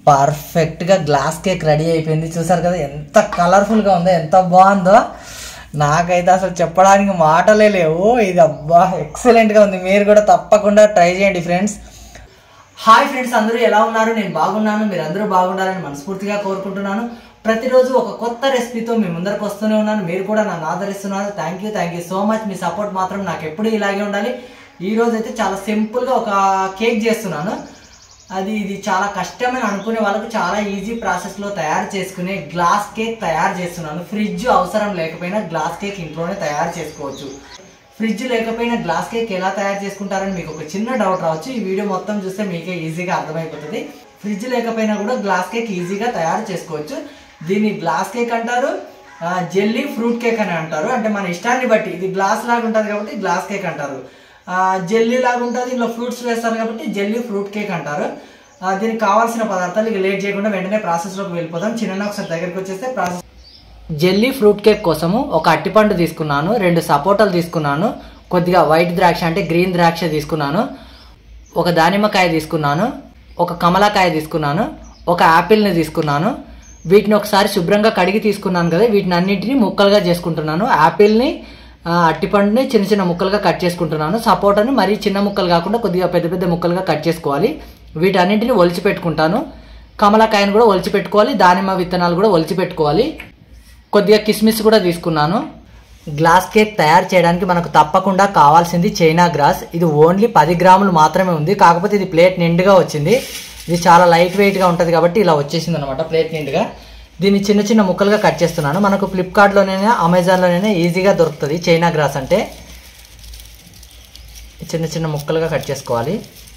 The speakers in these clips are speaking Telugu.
పర్ఫెక్ట్గా గ్లాస్ కేక్ రెడీ అయిపోయింది చూసారు కదా ఎంత కలర్ఫుల్గా ఉందో ఎంత బాగుందో నాకైతే అసలు చెప్పడానికి మాటలే లేవు ఇది అబ్బా ఎక్సలెంట్గా ఉంది మీరు కూడా తప్పకుండా ట్రై చేయండి ఫ్రెండ్స్ హాయ్ ఫ్రెండ్స్ అందరూ ఎలా ఉన్నారు నేను బాగున్నాను మీరు అందరూ బాగుండాలని మనస్ఫూర్తిగా కోరుకుంటున్నాను ప్రతిరోజు ఒక కొత్త రెసిపీతో మీ ముందరకు వస్తూనే ఉన్నాను మీరు కూడా నన్ను ఆదరిస్తున్నారు thank you thank you so much మీ సపోర్ట్ మాత్రం నాకు ఎప్పుడూ ఇలాగే ఉండాలి ఈ రోజు అయితే చాలా సింపుల్గా ఒక కేక్ చేస్తున్నాను అది ఇది చాలా కష్టమని అనుకునే వాళ్ళకు చాలా ఈజీ ప్రాసెస్లో తయారు చేసుకునే గ్లాస్ కేక్ తయారు చేస్తున్నాను ఫ్రిడ్జ్ అవసరం లేకపోయినా గ్లాస్ కేక్ ఇంట్లోనే తయారు చేసుకోవచ్చు ఫ్రిడ్జ్ లేకపోయినా గ్లాస్ కేక్ ఎలా తయారు చేసుకుంటారని మీకు ఒక చిన్న డౌట్ రావచ్చు ఈ వీడియో మొత్తం చూస్తే మీకే ఈజీగా అర్థమైపోతుంది ఫ్రిడ్జ్ లేకపోయినా కూడా గ్లాస్ కేక్ ఈజీగా తయారు చేసుకోవచ్చు దీన్ని గ్లాస్ కేక్ అంటారు ఆ, జెల్లీ ఫ్రూట్ కేక్ అని అంటారు అంటే మన ఇష్టాన్ని బట్టి ఇది గ్లాస్ లాగా ఉంటుంది కాబట్టి గ్లాస్ కేక్ అంటారు ఆ, జెల్లీ లాగా ఉంటుంది ఇందులో ఫ్రూట్స్ వేస్తారు కాబట్టి జెల్లీ ఫ్రూట్ కేక్ అంటారు ఆ, దీనికి కావాల్సిన పదార్థాలు ఇక లేట్ చేయకుండా వెంటనే ప్రాసెస్లోకి వెళ్ళిపోదాం చిన్న ఒకసారి దగ్గరికి వచ్చేస్తే ప్రాసెస్ జెల్లీ ఫ్రూట్ కేక్ కోసము ఒక అట్టిపండు తీసుకున్నాను రెండు సపోటాలు తీసుకున్నాను కొద్దిగా వైట్ ద్రాక్ష అంటే గ్రీన్ ద్రాక్ష తీసుకున్నాను ఒక దానిమ్మకాయ తీసుకున్నాను ఒక కమలాకాయ తీసుకున్నాను ఒక యాపిల్ని తీసుకున్నాను వీటిని ఒకసారి శుభ్రంగా కడిగి తీసుకున్నాను కదా వీటిని అన్నింటినీ ముక్కలుగా చేసుకుంటున్నాను యాపిల్ని ఆ, అట్టిపండుని చిన్న చిన్న ముక్కలుగా కట్ చేసుకుంటున్నాను సపోటాను మరీ చిన్న ముక్కలు కాకుండా కొద్దిగా పెద్ద పెద్ద ముక్కలుగా కట్ చేసుకోవాలి వీటన్నింటిని ఒలిచి పెట్టుకుంటాను కమలాకాయను కూడా ఒలిచి పెట్టుకోవాలి దానిమ్మ విత్తనాలు కూడా ఒలిచి పెట్టుకోవాలి కొద్దిగా కిస్మిస్ కూడా తీసుకున్నాను గ్లాస్ కేక్ తయారు చేయడానికి మనకు తప్పకుండా కావాల్సింది చైనా గ్రాస్ ఇది ఓన్లీ పది గ్రాములు మాత్రమే ఉంది కాకపోతే ఇది ప్లేట్ నిండుగా వచ్చింది ఇది చాలా లైట్ వెయిట్గా ఉంటుంది కాబట్టి ఇలా వచ్చేసింది అనమాట ప్లేట్ నిండుగా దీన్ని చిన్న చిన్న ముక్కలుగా కట్ చేస్తున్నాను మనకు ఫ్లిప్కార్ట్లోనైనా అమెజాన్లోనైనా ఈజీగా దొరుకుతుంది చైనా గ్రాస్ అంటే చిన్న చిన్న ముక్కలుగా కట్ చేసుకోవాలి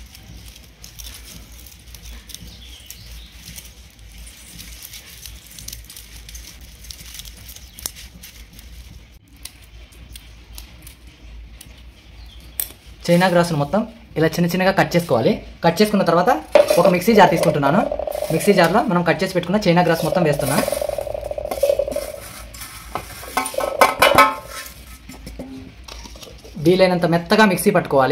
చైనా గ్రాసును మొత్తం ఇలా చిన్న చిన్నగా కట్ చేసుకోవాలి కట్ చేసుకున్న తర్వాత ఒక మిక్సీ జార్ తీసుకుంటున్నాను మిక్సీ జార్లో మనం కట్ చేసి పెట్టుకున్న చైనా గ్రాస్ మొత్తం వేస్తున్నా వీలైనంత మెత్తగా మిక్సీ పట్టుకోవాలి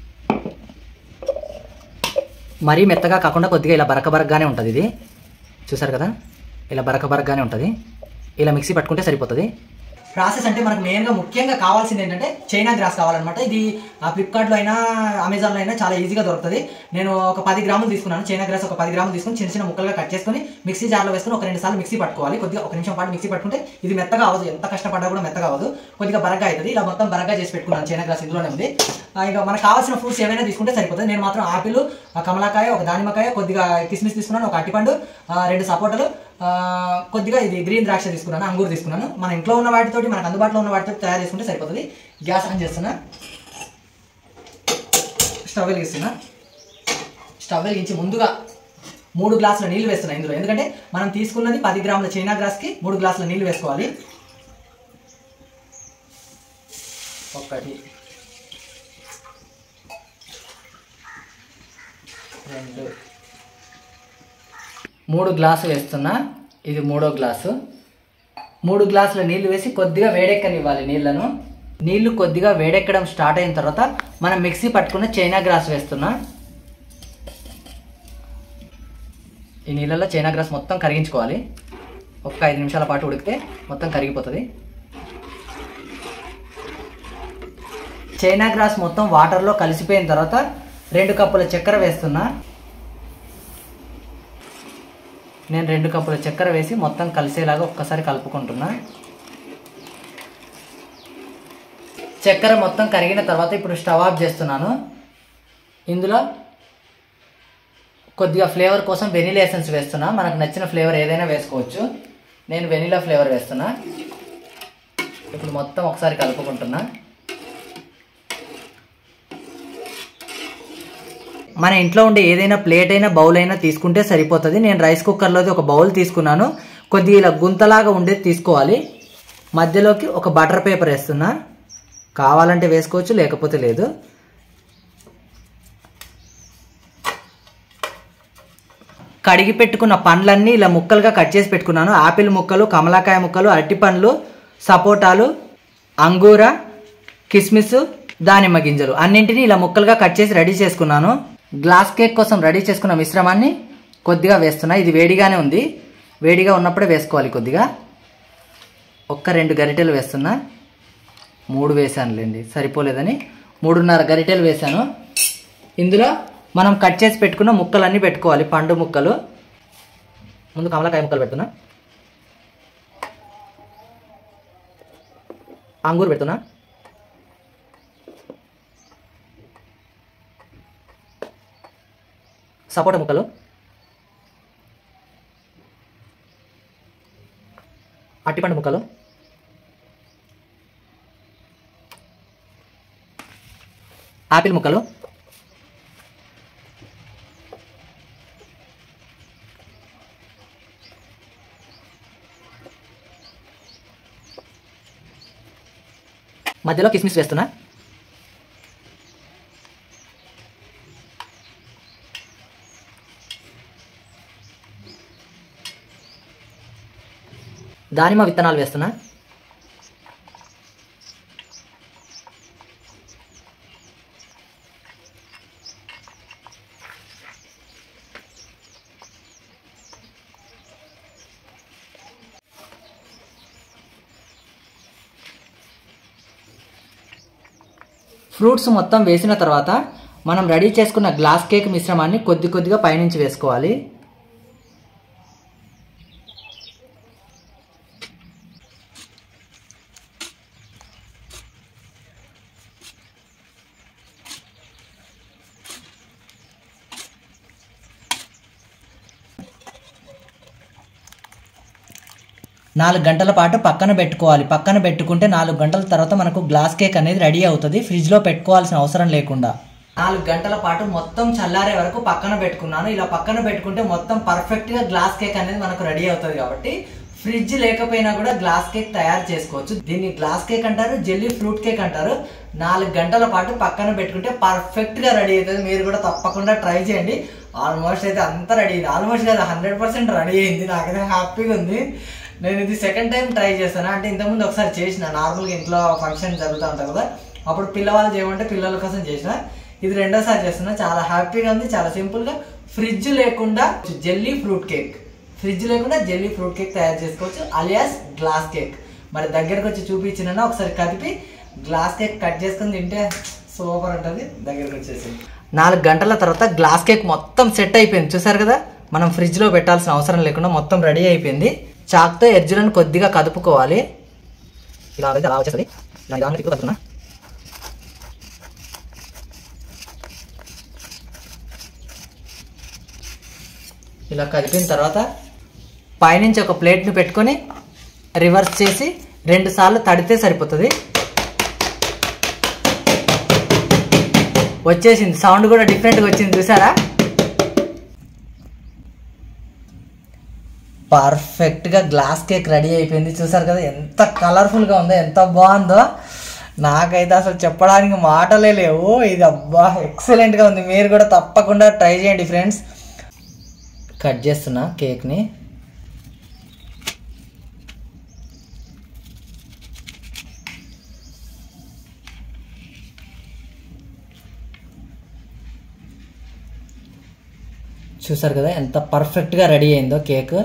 మరీ మెత్తగా కాకుండా కొద్దిగా ఇలా బరక బరకగానే ఉంటుంది ఇది చూసారు కదా ఇలా బరక బరకగానే ఉంటుంది ఇలా మిక్సీ పట్టుకుంటే సరిపోతుంది ప్రాసెస్ అంటే మనకు మెయిన్గా ముఖ్యంగా కావాల్సింది ఏంటంటే చైనా గ్రాస్ కావాలన్నమాట ఇది ఆ ఫ్లిప్కార్ట్లో అయినా అమెజాన్లో అయినా చాలా ఈజీగా దొరుకుతుంది నేను ఒక పది గ్రాములు తీసుకున్నాను చైనా గ్రాస్ ఒక పది గ్రాములు తీసుకుని చిన్న చిన్న ముక్కలుగా కట్ చేసుకొని మిక్సీ జార్లో వేసుకొని ఒక రెండు సార్లు మిక్సీ పట్టుకోవాలి కొద్దిగా ఒక నిమిషం పాటు మిక్సీ పట్టుకుంటే ఇది మెత్తగా అవ్వదు ఎంత కష్టపడ్డా కూడా మెత్తగా అవ్వదు కొద్దిగా బరగా అవుతుంది ఇలా మొత్తం బరగా చేసి పెట్టుకున్నాను చైనా గ్రాస్ ఇందులోనే ఉంది ఆ, ఇక మనకు కావాల్సిన ఫ్రూట్స్ ఏమైనా తీసుకుంటే సరిపోతుంది నేను మాత్రం ఆపిల్ ఆ కమలాకాయ ఒక దానిమ్మకాయ కొద్దిగా కిస్మిస్ తీసుకున్నాను ఒక అట్టిపండు ఆ, రెండు సపోటాలు ఆ, కొద్దిగా ఇది గ్రీన్ ద్రాక్ష తీసుకున్నాను అంగూరు తీసుకున్నాను మన ఇంట్లో ఉన్న వాటితోటి మనకు అందుబాటులో ఉన్న వాటితో తయారు చేసుకుంటే సరిపోతుంది గ్యాస్ ఆన్ చేస్తున్నా స్టవ్ వెలిగిస్తున్నా స్టవ్ వెలిగించి ముందుగా మూడు గ్లాసుల నీళ్లు వేస్తున్నా ఇందులో ఎందుకంటే మనం తీసుకున్నది పది గ్రాముల చైనా గ్రాస్కి మూడు గ్లాసుల నీళ్లు వేసుకోవాలి ఒకటి రెండు మూడు గ్లాసులు వేస్తున్నా ఇది మూడో గ్లాసు మూడు గ్లాసుల నీళ్లు వేసి కొద్దిగా వేడెక్కనివ్వాలి నీళ్లను నీళ్లు కొద్దిగా వేడెక్కడం స్టార్ట్ అయిన తర్వాత మనం మిక్సీ పట్టుకున్న చైనా గ్రాస్ వేస్తున్నా ఈ నీళ్ళలో చైనా గ్రాస్ మొత్తం కరిగించుకోవాలి ఒక్క ఐదు నిమిషాల పాటు ఉడికితే మొత్తం కరిగిపోతుంది చైనా గ్రాస్ మొత్తం వాటర్లో కలిసిపోయిన తర్వాత రెండు కప్పుల చక్కెర వేస్తున్నా నేను రెండు కప్పుల చక్కెర వేసి మొత్తం కలిసేలాగా ఒక్కసారి కలుపుకుంటున్నా చక్కెర మొత్తం కరిగిన తర్వాత ఇప్పుడు స్టవ్ ఆఫ్ చేస్తున్నాను ఇందులో కొద్దిగా ఫ్లేవర్ కోసం వెనిలా ఎసెన్స్ వేస్తున్నా మనకు నచ్చిన ఫ్లేవర్ ఏదైనా వేసుకోవచ్చు నేను వెనిలా ఫ్లేవర్ వేస్తున్నా ఇప్పుడు మొత్తం ఒకసారి కలుపుకుంటున్నా మన ఇంట్లో ఉండే ఏదైనా ప్లేట్ అయినా బౌల్ అయినా తీసుకుంటే సరిపోతుంది నేను రైస్ కుక్కర్లోది ఒక బౌల్ తీసుకున్నాను కొద్దిగా ఇలా గుంతలాగా ఉండేది తీసుకోవాలి మధ్యలోకి ఒక బటర్ పేపర్ వేస్తున్నా కావాలంటే వేసుకోవచ్చు లేకపోతే లేదు కడిగి పెట్టుకున్న పండ్లన్నీ ఇలా ముక్కలుగా కట్ చేసి పెట్టుకున్నాను ఆపిల్ ముక్కలు కమలాకాయ ముక్కలు అరటి పండ్లు సపోటాలు అంగూర కిస్మిస్ దానిమ్మ గింజలు అన్నింటినీ ఇలా ముక్కలుగా కట్ చేసి రెడీ చేసుకున్నాను గ్లాస్ కేక్ కోసం రెడీ చేసుకున్న మిశ్రమాన్ని కొద్దిగా వేస్తున్నా ఇది వేడిగానే ఉంది వేడిగా ఉన్నప్పుడే వేసుకోవాలి కొద్దిగా ఒక్క రెండు గరిటెలు వేస్తున్నా మూడు వేసానులేండి సరిపోలేదని మూడున్నర గరిటెలు వేసాను ఇందులో మనం కట్ చేసి పెట్టుకున్న ముక్కలన్నీ పెట్టుకోవాలి పండు ముక్కలు ముందు కమలకాయ ముక్కలు పెడుతున్నా అంగూరు పెడుతున్నా సపోటా ముక్కలు అట్టిపండు ముక్కలు ఆపిల్ ముక్కలు మధ్యలో కిస్మిస్ వేస్తున్నా దానిమ్మ విత్తనాలు వేస్తున్నా ఫ్రూట్స్ మొత్తం వేసిన తర్వాత మనం రెడీ చేసుకున్న గ్లాస్ కేక్ మిశ్రమాన్ని కొద్ది కొద్దిగా పైనుంచి వేసుకోవాలి నాలుగు గంటల పాటు పక్కన పెట్టుకోవాలి పక్కన పెట్టుకుంటే నాలుగు గంటల తర్వాత మనకు గ్లాస్ కేక్ అనేది రెడీ అవుతుంది ఫ్రిడ్జ్లో పెట్టుకోవాల్సిన అవసరం లేకుండా నాలుగు గంటల పాటు మొత్తం చల్లారే వరకు పక్కన పెట్టుకున్నాను ఇలా పక్కన పెట్టుకుంటే మొత్తం పర్ఫెక్ట్గా గ్లాస్ కేక్ అనేది మనకు రెడీ అవుతుంది కాబట్టి ఫ్రిడ్జ్ లేకపోయినా కూడా గ్లాస్ కేక్ తయారు చేసుకోవచ్చు దీన్ని గ్లాస్ కేక్ అంటారు జెల్లీ ఫ్రూట్ కేక్ అంటారు నాలుగు గంటల పాటు పక్కన పెట్టుకుంటే పర్ఫెక్ట్ గా రెడీ అవుతుంది మీరు కూడా తప్పకుండా ట్రై చేయండి ఆల్మోస్ట్ అయితే అంతా రెడీ అయింది ఆల్మోస్ట్ కాదు హండ్రెడ్ పర్సెంట్ రెడీ అయింది నాకైతే హ్యాపీగా ఉంది నేను ఇది సెకండ్ టైం ట్రై చేస్తాను అంటే ఇంతకుముందు ఒకసారి చేసిన నార్మల్గా ఇంట్లో ఫంక్షన్ జరుగుతూ ఉంటుంది కదా అప్పుడు పిల్లవాళ్ళు చేయమంటే పిల్లల కోసం చేసిన ఇది రెండోసారి చేస్తున్నా చాలా హ్యాపీగా ఉంది చాలా సింపుల్గా ఫ్రిడ్జ్ లేకుండా జెల్లీ ఫ్రూట్ కేక్ ఫ్రిడ్జ్ లేకుండా జెల్లీ ఫ్రూట్ కేక్ తయారు చేసుకోవచ్చు అలియాస్ గ్లాస్ కేక్ మరి దగ్గరకు వచ్చి చూపించిన ఒకసారి కదిపి గ్లాస్ కేక్ కట్ చేసుకొని తింటే సూపర్ ఉంటుంది దగ్గరకు వచ్చేసి నాలుగు గంటల తర్వాత గ్లాస్ కేక్ మొత్తం సెట్ అయిపోయింది చూసారు కదా మనం ఫ్రిడ్జ్లో పెట్టాల్సిన అవసరం లేకుండా మొత్తం రెడీ అయిపోయింది చాక్తో ఎడ్జులను కొద్దిగా కదుపుకోవాలి ఇలా అయితే అలా వచ్చేస్తుంది ఇలా నిదానంగా తిప్పుతూ కదుపుతున్నా ఇలా కదిపిన తర్వాత పైనుంచి ఒక ప్లేట్ని పెట్టుకొని రివర్స్ చేసి రెండు సార్లు తడితే సరిపోతుంది వచ్చేసింది సౌండ్ కూడా డిఫరెంట్గా వచ్చింది చూసారా పర్ఫెక్ట్గా గ్లాస్ కేక్ రెడీ అయిపోయింది చూసారు కదా ఎంత కలర్ఫుల్గా ఉందో ఎంత బాగుందో నాకైతే అసలు చెప్పడానికి మాటలే లేవు ఇది అబ్బా ఎక్సలెంట్గా ఉంది మీరు కూడా తప్పకుండా ట్రై చేయండి ఫ్రెండ్స్ కట్ చేస్తున్నా కేక్ని చూసారు కదా ఎంత పర్ఫెక్ట్గా రెడీ అయిందో కేక్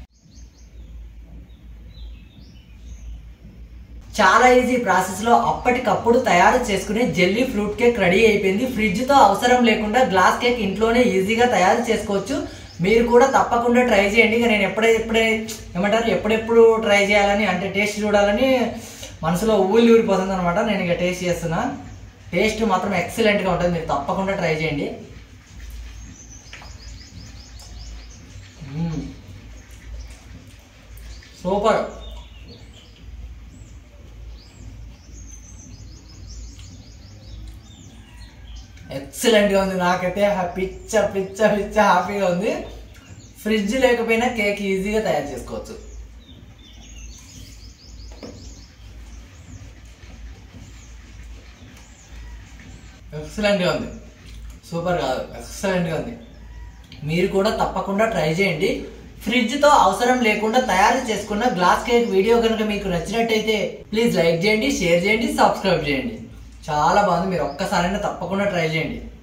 చాలా ఈజీ ప్రాసెస్ లో అప్పటికప్పుడు తయారు చేసుకునే జెల్లీ ఫ్రూట్ కేక్ రెడీ అయిపోయింది ఫ్రిడ్జ్ తో అవసరం లేకుండా గ్లాస్ కేక్ ఇంట్లోనే ఈజీగా తయారు చేసుకోవచ్చు మీరు కూడా తప్పకుండా ట్రై చేయండి ఇక నేను ఎప్పుడే ఎప్పుడే ఏమంటారు ఎప్పుడెప్పుడు ట్రై చేయాలని అంటే టేస్ట్ చూడాలని మనసులో ఊళ్ళు ఊరిపోతుంది అనమాట నేను ఇక టేస్ట్ చేస్తున్నా టేస్ట్ మాత్రం ఎక్సలెంట్ గా ఉంటుంది మీరు తప్పకుండా ట్రై చేయండి మ్మ్. సూపర్ ఎక్సలెంట్గా ఉంది నాకైతే హ్యా- పిచ్చ పిచ్చ పిచ్చ హ్యాపీగా ఉంది ఫ్రిడ్జ్ లేకపోయినా కేక్ ఈజీగా తయారు చేసుకోవచ్చు ఎక్సలెంట్గా ఉంది సూపర్ కాదు ఎక్సలెంట్గా ఉంది మీరు కూడా తప్పకుండా ట్రై చేయండి ఫ్రిడ్జ్తో అవసరం లేకుండా తయారు చేసుకున్న గ్లాస్ కేక్ వీడియో కనుక మీకు నచ్చినట్టయితే ప్లీజ్ లైక్ చేయండి షేర్ చేయండి సబ్స్క్రైబ్ చేయండి చాలా బాగుంది మీరు ఒక్కసారైనా తప్పకుండా ట్రై చేయండి